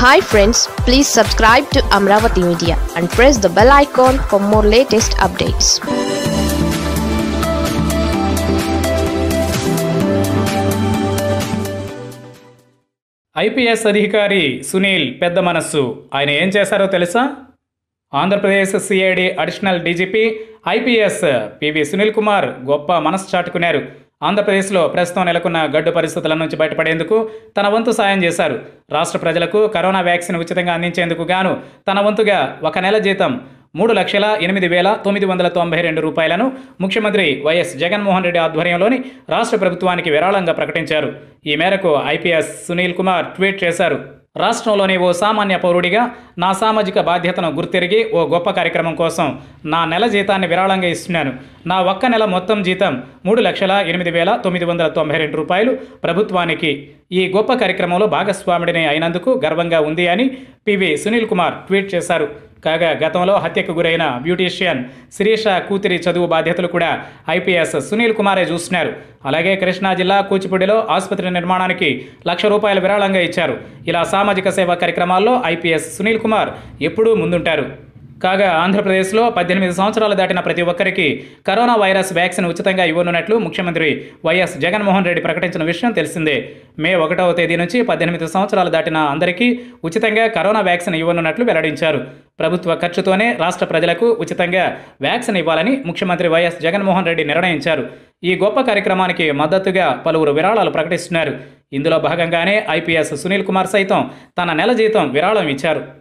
hi friends please subscribe to Amaravati media and press the bell icon for more latest updates IPS అధికారి సునీల్ పెద్ద మనస్సు ఆయన ఏం చేశారో తెలుసా Andhra Pradesh CID additional DGP IPS PV Sunil Kumar గొప్ప మనసు చాటుకున్నారు ఆంధ్రప్రదేశ్లో ప్రస్తుతం నెలకొన్న గడ్డు పరిస్థితుల నుంచి బయటపడేందుకు తన వంతు సాయం చేశారు రాష్ట్ర ప్రజలకు కరోనా వ్యాక్సిన్ ఉచితంగా అందించేందుకు గాను తన వంతుగా ఒక నెల జీతం మూడు లక్షల ఎనిమిది వేల తొమ్మిది వందల తొంభై రెండు రూపాయలను ముఖ్యమంత్రి వైఎస్ జగన్మోహన్ రెడ్డి ఆధ్వర్యంలోని రాష్ట్ర ప్రభుత్వానికి విరాళంగా ప్రకటించారు ఈ మేరకు ఐపీఎస్ సునీల్ కుమార్ ట్వీట్ చేశారు రాష్ట్రంలోని ఓ సామాన్య పౌరుడిగా నా సామాజిక బాధ్యతను గుర్తిరిగి ఓ గొప్ప కార్యక్రమం కోసం నా నెల జీతాన్ని విరాళంగా ఇస్తున్నాను నా ఒక్క నెల మొత్తం జీతం మూడు లక్షల ఎనిమిది వేల తొమ్మిది వందల తొంభై రెండు రూపాయలు ప్రభుత్వానికి ఈ గొప్ప కార్యక్రమంలో భాగస్వాముడిని అయినందుకు గర్వంగా ఉంది అని పివి సునీల్ కుమార్ ట్వీట్ చేశారు కాగా గతంలో హత్యకు గురైన బ్యూటీషియన్ శిరీష కూతురి చదువు బాధ్యతలు కూడా ఐపీఎస్ సునీల్ కుమారే చూస్తున్నారు అలాగే కృష్ణా జిల్లా కూచిపూడిలో ఆసుపత్రి నిర్మాణానికి లక్ష రూపాయల విరాళంగా ఇచ్చారు ఇలా సామాజిక సేవా కార్యక్రమాల్లో ఐపీఎస్ సునీల్ కుమార్ ఎప్పుడూ ముందుంటారు కాగా ఆంధ్రప్రదేశ్లో పద్దెనిమిది సంవత్సరాలు దాటిన ప్రతి ఒక్కరికి కరోనా వైరస్ వ్యాక్సిన్ ఉచితంగా ఇవ్వనున్నట్లు ముఖ్యమంత్రి వైఎస్ జగన్మోహన్ రెడ్డి ప్రకటించిన విషయం తెలిసిందే మే ఒకటవ తేదీ నుంచి పద్దెనిమిది సంవత్సరాలు దాటిన అందరికీ ఉచితంగా కరోనా వ్యాక్సిన్ ఇవ్వనున్నట్లు వెల్లడించారు ప్రభుత్వ ఖర్చుతోనే రాష్ట్ర ప్రజలకు ఉచితంగా వ్యాక్సిన్ ఇవ్వాలని ముఖ్యమంత్రి వైఎస్ జగన్మోహన్ రెడ్డి నిర్ణయించారు ఈ గొప్ప కార్యక్రమానికి మద్దతుగా పలువురు విరాళాలు ప్రకటిస్తున్నారు ఇందులో భాగంగానే ఐపీఎస్ సునీల్ కుమార్ సైతం తన నెల జీతం విరాళం ఇచ్చారు